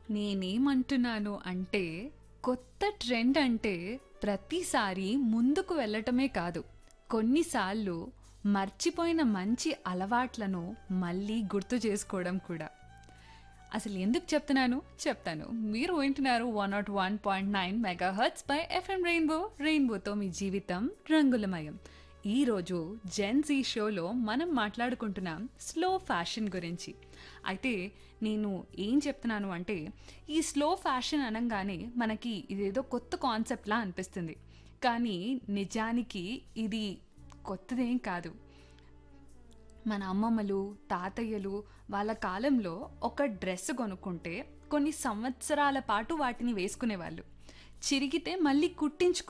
నేనేమంటున్నాను అంటే కొత్త ట్రెండ్ అంటే ప్రతిసారి ముందుకు వెళ్ళటమే కాదు కొన్నిసార్లు మర్చిపోయిన మంచి అలవాట్లను మళ్ళీ గుర్తు చేసుకోవడం కూడా అసలు ఎందుకు చెప్తున్నాను చెప్తాను మీరు వింటున్నారు one naught one point nine megahertz by FM rainbow రెయిన్బోతో మీ జీవితం రంగులమయం ఈరోజు జెన్జీ షోలో మనం మాట్లాడుకుంటున్నాం స్లో ఫ్యాషన్ గురించి అయితే నేను ఏం చెప్తున్నాను అంటే ఈ స్లో ఫ్యాషన్ అనగానే మనకి ఇదేదో కొత్త కాన్సెప్ట్లా అనిపిస్తుంది కానీ నిజానికి ఇది కొత్తదేం కాదు మన అమ్మమ్మలు తాతయ్యలు వాళ్ళ కాలంలో ఒక డ్రెస్ కొనుక్కుంటే కొన్ని సంవత్సరాల పాటు వాటిని వేసుకునేవాళ్ళు చిరిగితే మళ్ళీ కుట్టించుకు